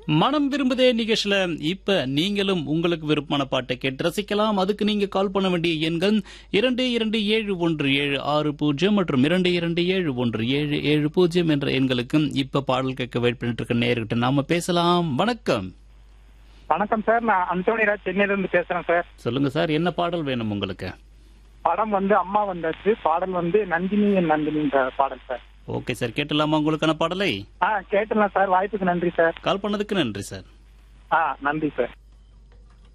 மனம் விரும்புதே நிகழ்ச்சியில இப்ப நீங்களும் உங்களுக்கு விருப்பமான பாட்டை கேட்டு ரசிக்கலாம் அதுக்கு நீங்க கால் பண்ண வேண்டிய எண்கள் இரண்டு இரண்டு ஏழு ஒன்று ஏழு ஆறு பூஜ்ஜியம் மற்றும் இரண்டு இரண்டு ஏழு ஒன்று ஏழு ஏழு பூஜ்ஜியம் என்ற எண்களுக்கும் இப்ப பாடல் கேட்க வெயிட் பண்ணிட்டு இருக்க நேர்கிட்ட நாம பேசலாம் வணக்கம் வணக்கம் சார் நான் அந்தோனிராஜ் சென்னையில இருந்து பேசுறேன் சார் சொல்லுங்க சார் என்ன பாடல் வேணும் உங்களுக்கு படம் வந்து அம்மா வந்தாச்சு பாடல் வந்து நந்தினி என் நந்தினின்ற பாடல் சார் ஓகே சார் கேட்டலாமா உங்களுக்கான பாடலை ஆ கேட்டுலாம் சார் வாய்ப்புக்கு நன்றி சார் கால் பண்ணதுக்கு நன்றி சார் ஆ நன்றி சார்